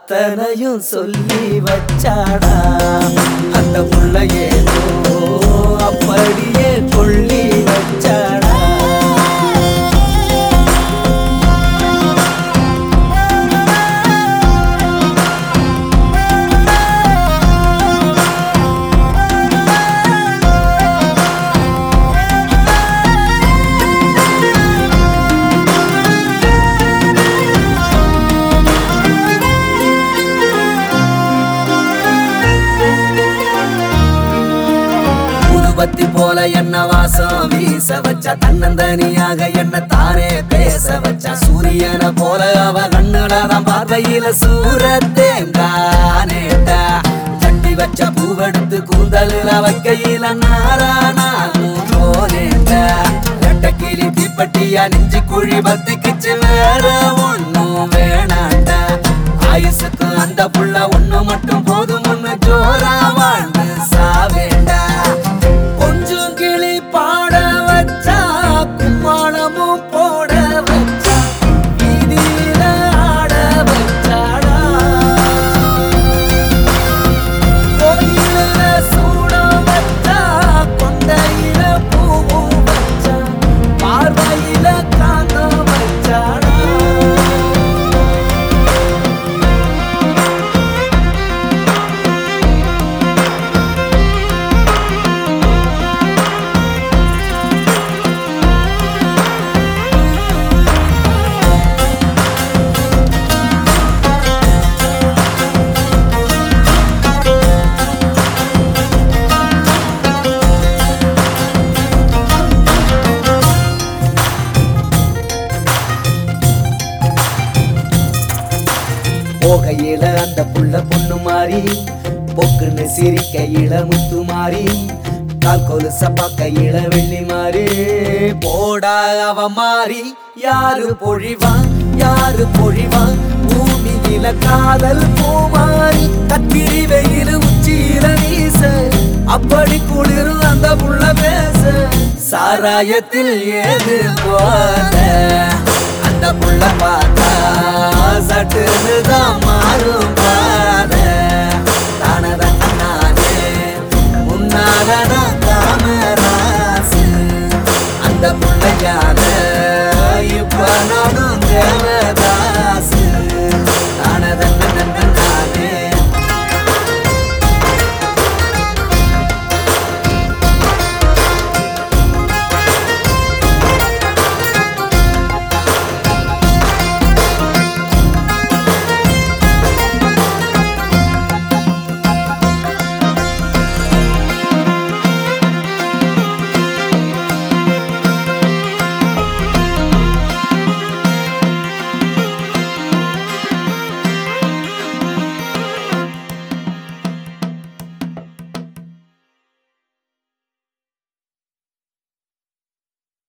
அத்தனையும் சொல்லி வச்சாடா அந்த புள்ள ஏதோ அப்படியே கொள்ளி வச்சாடா உருவத்தி போல என்ன வாசம் வீச வச்சா தன்னந்தனியாக என்ன தானே பேச வச்சா சூரியனை போல அவ கண்ணுலதான் பார்வையில சூரத்தேங்கானேட்டா தட்டி வச்ச பூவெடுத்து கூந்தலுல வைக்கையில நாரானாகும் போனேட்டா ரெட்டக்கிளி தீப்பட்டியா நெஞ்சு குழி பத்திக்குச்சு வேற ஒண்ணும் வேணாண்டா ஆயுசுக்கு அந்த புள்ள ஒண்ணு மட்டும் போதும் ஒண்ணு ஜோரா வாழ்ந்து சாவேண்டா கொஞ்சம் கிளி பாட வச்சா கும்மாளமும் போட வச்சா வீதியில ஆட வச்சாடா கோயில சூட வச்சா கொண்டையில பூவும் வச்சா பார்வையில காண வச்சாடா போகையில அந்த புள்ள பொண்ணு மாறி பொக்குன்னு சிரிக்கையில முத்து மாறி கால் கொலுச பக்கையில வெள்ளி மாறி போடா அவ மாறி யாரு பொழிவான் யாரு பொழிவான் பூமியில காதல் பூமாரி கத்திரி வெயில் உச்சியில வீச அப்படி குளிரும் அந்த புள்ள பேச சாராயத்தில் ஏது போத அந்த புள்ள பார்த்தா சட்டுன்னு தான் மாறும் பாரு